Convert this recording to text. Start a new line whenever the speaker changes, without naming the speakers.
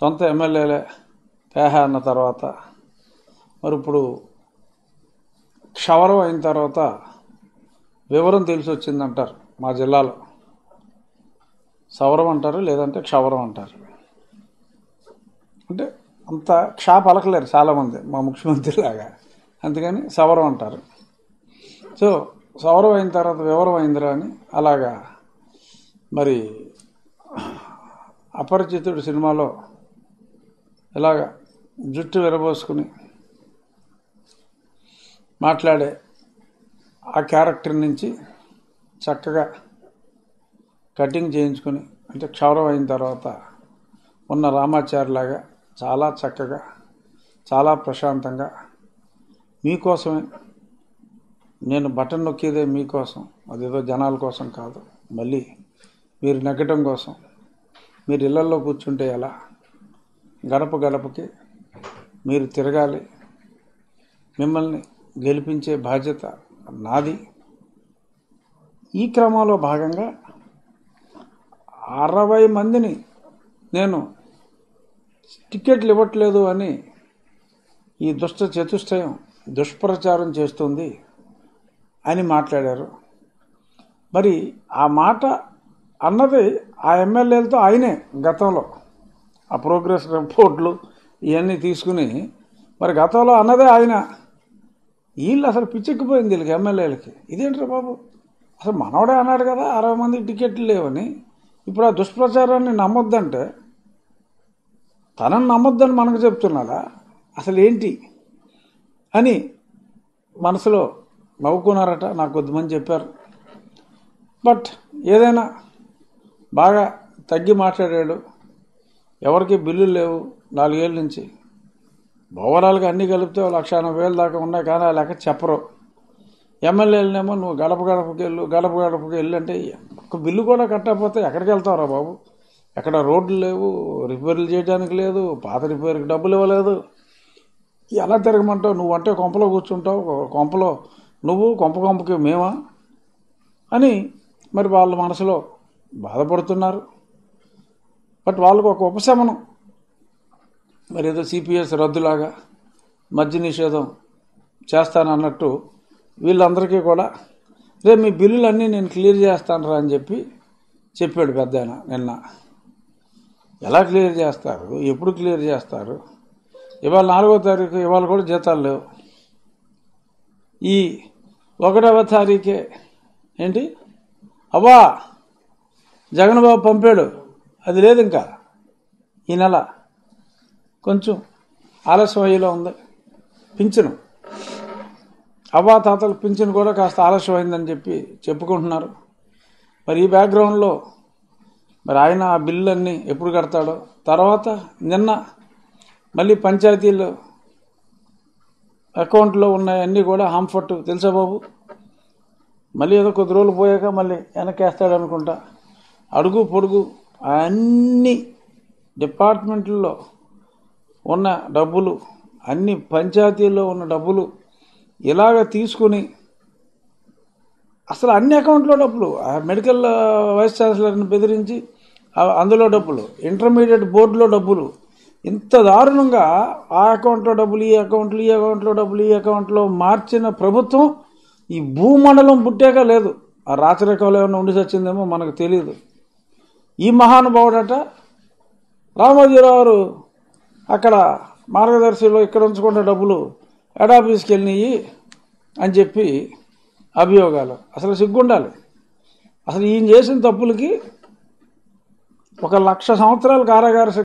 సొంత ఎమ్మెల్యేలే పేహ అన్న తర్వాత మరి ఇప్పుడు క్షవరం అయిన తర్వాత వివరం తెలిసి వచ్చిందంటారు మా జిల్లాలో సవరం అంటారు లేదంటే క్షవరం అంటారు అంటే అంత క్షా పలకలేరు చాలామంది మా ముఖ్యమంత్రి లాగా అందుకని సవరం అంటారు సో సవరం అయిన తర్వాత వివరం అయిందిరా అని అలాగా మరి అపరిచితుడు సినిమాలో ఇలాగ జుట్టు విరబోసుకుని మాట్లాడే ఆ క్యారెక్టర్ నుంచి చక్కగా కటింగ్ చేయించుకుని అంటే క్షౌరం అయిన తర్వాత ఉన్న రామాచారిలాగా చాలా చక్కగా చాలా ప్రశాంతంగా మీకోసమే నేను బటన్ నొక్కేదే మీకోసం అదేదో జనాల కోసం కాదు మళ్ళీ మీరు నెగ్గటం కోసం మీరు ఇళ్లలో కూర్చుంటే ఎలా గడప గడపకి మీరు తిరగాలి మిమ్మల్ని గెలిపించే బాధ్యత నాది ఈ క్రమంలో భాగంగా అరవై మందిని నేను టికెట్లు ఇవ్వట్లేదు అని ఈ దుష్ట చతుష్టయం దుష్ప్రచారం చేస్తుంది అని మాట్లాడారు మరి ఆ మాట అన్నది ఆ ఎమ్మెల్యేలతో ఆయనే గతంలో ఆ ప్రోగ్రెస్ రిపోర్ట్లు ఇవన్నీ తీసుకుని మరి గతంలో అన్నదే ఆయన వీళ్ళు అసలు పిచ్చెక్కిపోయింది వీళ్ళకి ఎమ్మెల్యేలకి ఇదేంట్రా బాబు అసలు మనవడే అన్నాడు కదా అరవై మందికి టికెట్లు లేవని ఇప్పుడు ఆ దుష్ప్రచారాన్ని నమ్మొద్దంటే తనని నమ్మొద్దని మనకు చెప్తున్నాడా అసలు ఏంటి అని మనసులో నవ్వుకున్నారట నాకు కొద్దిమంది చెప్పారు బట్ ఏదైనా బాగా తగ్గి మాట్లాడాడు ఎవరికి బిల్లులు లేవు నాలుగేళ్ళ నుంచి ఓవరాల్గా అన్నీ కలిపితే ఓ లక్ష ఎనభై వేలు దాకా ఉన్నాయి కానీ ఆ లెక్క చెప్పరు ఎమ్మెల్యేలనేమో నువ్వు గడప గడపకి వెళ్ళు గడప గడపకి వెళ్ళు అంటే ఒక్క బిల్లు కూడా కట్టకపోతే ఎక్కడికి వెళ్తావురా బాబు ఎక్కడ రోడ్లు లేవు రిపేర్లు చేయడానికి లేదు పాత రిపేర్కి డబ్బులు ఇవ్వలేదు ఎలా తిరగమంటావు నువ్వు అంటే కొంపలో కూర్చుంటావు కొంపలో నువ్వు కొంప కొంపకి మేమా అని మరి వాళ్ళ మనసులో బాధపడుతున్నారు బట్ వాళ్ళకు ఒక ఉపశమనం మరి ఏదో సిపిఎస్ రద్దులాగా మద్య నిషేధం చేస్తానన్నట్టు వీళ్ళందరికీ కూడా రేపు మీ బిల్లులన్నీ నేను క్లియర్ చేస్తాను అని చెప్పి చెప్పాడు పెద్ద ఆయన నిన్న ఎలా క్లియర్ చేస్తారు ఎప్పుడు క్లియర్ చేస్తారు ఇవాళ నాలుగో తారీఖు ఇవాళ కూడా జీతాలు లేవు ఈ ఒకటవ తారీఖే ఏంటి అవ్వా జగన్ బాబు పంపాడు అది లేదు ఇంకా ఈ నెల కొంచెం ఆలస్యం అయ్యేలా ఉంది పింఛను అవ్వా తాతల పింఛను కూడా కాస్త ఆలస్యం అయిందని చెప్పి చెప్పుకుంటున్నారు మరి ఈ బ్యాక్గ్రౌండ్లో మరి ఆయన ఆ బిల్లులన్నీ ఎప్పుడు కడతాడో తర్వాత నిన్న మళ్ళీ పంచాయతీలు అకౌంట్లో ఉన్నాయన్నీ కూడా హాంఫర్ట్ తెలుసా బాబు మళ్ళీ ఏదో కొద్ది రోజులు పోయాక మళ్ళీ వెనకేస్తాడు అనుకుంటా అడుగు పొడుగు అన్ని డిపార్ట్మెంట్లలో ఉన్న డబ్బులు అన్ని పంచాయతీల్లో ఉన్న డబ్బులు ఇలాగ తీసుకుని అసలు అన్ని అకౌంట్లో డబ్బులు ఆ మెడికల్ వైస్ ఛాన్సలర్ని బెదిరించి ఆ- అందులో డబ్బులు ఇంటర్మీడియట్ బోర్డులో డబ్బులు ఇంత దారుణంగా ఆ అకౌంట్లో డబ్బులు ఈ అకౌంట్లు ఈ అకౌంట్లో డబ్బులు ఈ అకౌంట్లో మార్చిన ప్రభుత్వం ఈ భూమండలం పుట్టాక లేదు ఆ రాచరికంలో ఏమైనా ఉండి చచ్చిందేమో మనకు తెలియదు ఈ మహానుభావుడట రామోజీరావు గారు అక్కడ మార్గదర్శిలో ఇక్కడ ఉంచుకున్న డబ్బులు హెడ్ ఆఫీస్కి వెళ్ళినాయి అని చెప్పి అభియోగాలు అసలు సిగ్గుండాలి అసలు ఈయన చేసిన తప్పులకి ఒక లక్ష సంవత్సరాల కారాగార శిక్ష